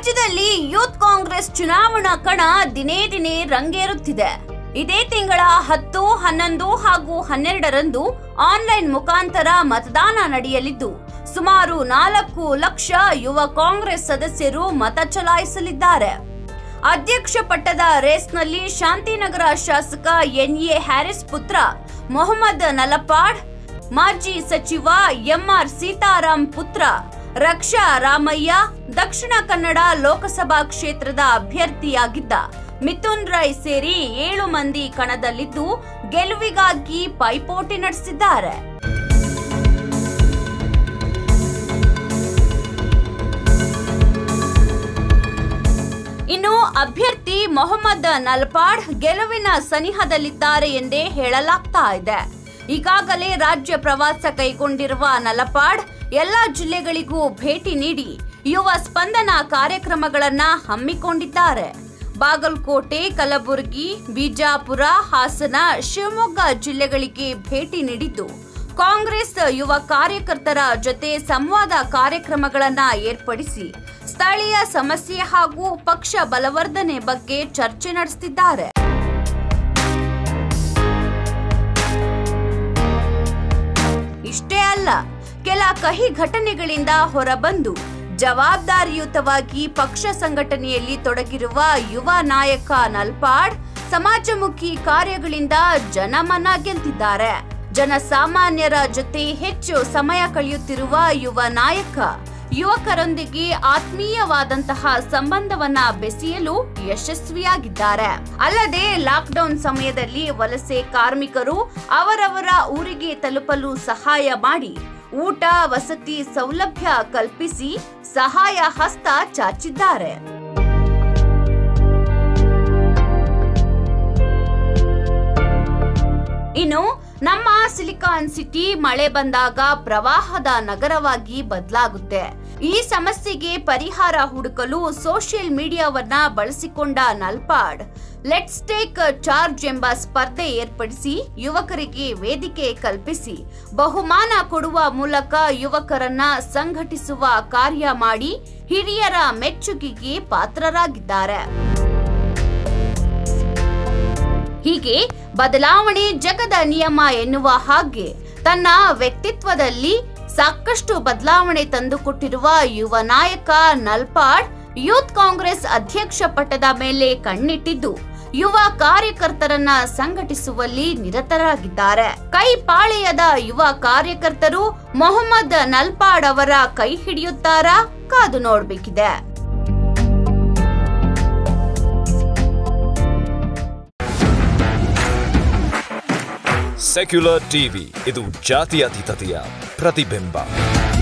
ರಾಜ್ಯದಲ್ಲಿ ಯೂತ್ ಕಾಂಗ್ರೆಸ್ ಚುನಾವಣಾ ಕಣ ದಿನೇ ದಿನೇ ರಂಗೇರುತ್ತಿದೆ ಇದೇ ತಿಂಗಳ ಹತ್ತು ಹನ್ನೊಂದು ಹಾಗೂ ಹನ್ನೆರಡರಂದು ಆನ್ಲೈನ್ ಮುಖಾಂತರ ಮತದಾನ ನಡೆಯಲಿದ್ದು ಸುಮಾರು ನಾಲ್ಕು ಲಕ್ಷ ಯುವ ಕಾಂಗ್ರೆಸ್ ಸದಸ್ಯರು ಮತ ಚಲಾಯಿಸಲಿದ್ದಾರೆ ಅಧ್ಯಕ್ಷ ಪಟ್ಟದ ರೇಸ್ನಲ್ಲಿ ಶಾಂತಿನಗರ ಶಾಸಕ ಎನ್ಎ ಹ್ಯಾರಿಸ್ ಪುತ್ರ ಮೊಹಮ್ಮದ್ ನಲಪಾಡ್ ಮಾಜಿ ಸಚಿವ ಎಂಆರ್ ಸೀತಾರಾಮ್ ಪುತ್ರ ರಕ್ಷಾ ರಾಮಯ್ಯ ದಕ್ಷಿಣ ಕನ್ನಡ ಲೋಕಸಭಾ ಕ್ಷೇತ್ರದ ಅಭ್ಯರ್ಥಿಯಾಗಿದ್ದ ಮಿಥುನ್ ರೈ ಸೇರಿ ಏಳು ಮಂದಿ ಕಣದಲ್ಲಿದ್ದು ಗೆಲುವಿಗಾಗಿ ಪೈಪೋಟಿ ನಡೆಸಿದ್ದಾರೆ ಇನ್ನು ಅಭ್ಯರ್ಥಿ ಮೊಹಮ್ಮದ್ ನಲ್ಪಾಡ್ ಗೆಲುವಿನ ಸನಿಹದಲ್ಲಿದ್ದಾರೆ ಎಂದೇ ಹೇಳಲಾಗ್ತಾ ಇದೆ ಈಗಾಗಲೇ ರಾಜ್ಯ ಪ್ರವಾಸ ಕೈಗೊಂಡಿರುವ ನಲಪಾಡ್ ಎಲ್ಲ ಜಿಲ್ಲೆಗಳಿಗೂ ಭೇಟಿ ನೀಡಿ ಯುವ ಸ್ಪಂದನ ಕಾರ್ಯಕ್ರಮಗಳನ್ನ ಹಮ್ಮಿಕೊಂಡಿದ್ದಾರೆ ಬಾಗಲಕೋಟೆ ಕಲಬುರಗಿ ಬಿಜಾಪುರ ಹಾಸನ ಶಿವಮೊಗ್ಗ ಜಿಲ್ಲೆಗಳಿಗೆ ಭೇಟಿ ನೀಡಿದ್ದು ಕಾಂಗ್ರೆಸ್ ಯುವ ಕಾರ್ಯಕರ್ತರ ಜೊತೆ ಸಂವಾದ ಕಾರ್ಯಕ್ರಮಗಳನ್ನ ಏರ್ಪಡಿಸಿ ಸ್ಥಳೀಯ ಸಮಸ್ಯೆ ಹಾಗೂ ಪಕ್ಷ ಬಲವರ್ಧನೆ ಬಗ್ಗೆ ಚರ್ಚೆ ನಡೆಸುತ್ತಿದ್ದಾರೆ ಇಷ್ಟೇ ಅಲ್ಲ ಕೆಲ ಕಹಿ ಘಟನೆಗಳಿಂದ ಹೊರಬಂದು ಜವಾಬ್ದಾರಿಯುತವಾಗಿ ಪಕ್ಷ ಸಂಘಟನೆಯಲ್ಲಿ ತೊಡಗಿರುವ ಯುವ ನಾಯಕ ನಲ್ಪಾಡ್ ಸಮಾಜಮುಖಿ ಕಾರ್ಯಗಳಿಂದ ಜನಮನ ಗೆದ್ದಿದ್ದಾರೆ ಜನಸಾಮಾನ್ಯರ ಜೊತೆ ಹೆಚ್ಚು ಸಮಯ ಕಳೆಯುತ್ತಿರುವ ಯುವ ನಾಯಕ ಯುವಕರೊಂದಿಗೆ ಆತ್ಮೀಯವಾದಂತಹ ಸಂಬಂಧವನ್ನ ಬೆಸೆಯಲು ಯಶಸ್ವಿಯಾಗಿದ್ದಾರೆ ಅಲ್ಲದೆ ಲಾಕ್ಡೌನ್ ಸಮಯದಲ್ಲಿ ವಲಸೆ ಕಾರ್ಮಿಕರು ಅವರವರ ಊರಿಗೆ ತಲುಪಲು ಸಹಾಯ ಮಾಡಿ ಊಟ ವಸತಿ ಸೌಲಭ್ಯ ಕಲ್ಪಿಸಿ ಸಹಾಯ ಹಸ್ತ ಚಾಚಿದ್ದಾರೆ ಇನ್ನು ನಮ್ಮ ಸಿಲಿಕಾನ್ ಸಿಟಿ ಮಳೆ ಬಂದಾಗ ಪ್ರವಾಹದ ನಗರವಾಗಿ ಬದಲಾಗುತ್ತೆ ಈ ಸಮಸ್ಯೆಗೆ ಪರಿಹಾರ ಹುಡುಕಲು ಸೋಷಿಯಲ್ ಮೀಡಿಯಾವನ್ನ ಬಳಸಿಕೊಂಡ ನಲ್ಪಾಡ್ ಲೆಟ್ಸ್ ಟೇಕ್ ಚಾರ್ಜ್ ಎಂಬ ಸ್ಪರ್ಧೆ ಏರ್ಪಡಿಸಿ ಯುವಕರಿಗೆ ವೇದಿಕೆ ಕಲ್ಪಿಸಿ ಬಹುಮಾನ ಕೊಡುವ ಮೂಲಕ ಯುವಕರನ್ನ ಸಂಘಟಿಸುವ ಕಾರ್ಯ ಮಾಡಿ ಹಿರಿಯರ ಮೆಚ್ಚುಗೆಗೆ ಪಾತ್ರರಾಗಿದ್ದಾರೆ ಹೀಗೆ ಬದಲಾವಣೆ ಜಗದ ನಿಯಮ ಎನ್ನುವ ಹಾಗೆ ತನ್ನ ವ್ಯಕ್ತಿತ್ವದಲ್ಲಿ ಸಾಕಷ್ಟು ಬದಲಾವಣೆ ತಂದುಕೊಟ್ಟಿರುವ ಯುವ ನಾಯಕ ನಲ್ಪಾಡ್ ಯೂತ್ ಕಾಂಗ್ರೆಸ್ ಅಧ್ಯಕ್ಷ ಪಟ್ಟದ ಮೇಲೆ ಕಣ್ಣಿಟ್ಟಿದ್ದು ಯುವ ಕಾರ್ಯಕರ್ತರನ್ನ ಸಂಘಟಿಸುವಲ್ಲಿ ನಿರತರಾಗಿದ್ದಾರೆ ಕೈ ಪಾಳೆಯದ ಯುವ ಕಾರ್ಯಕರ್ತರು ಮೊಹಮ್ಮದ್ ನಲ್ಪಾಡ್ ಅವರ ಕೈ ಹಿಡಿಯುತ್ತಾರಾ ಕಾದು ನೋಡ್ಬೇಕಿದೆ ಸೆಕ್ಯುಲರ್ ಟಿವಿ ಇದು ಜಾತ್ಯತೀತತೆಯ ಪ್ರತಿಬಿಂಬ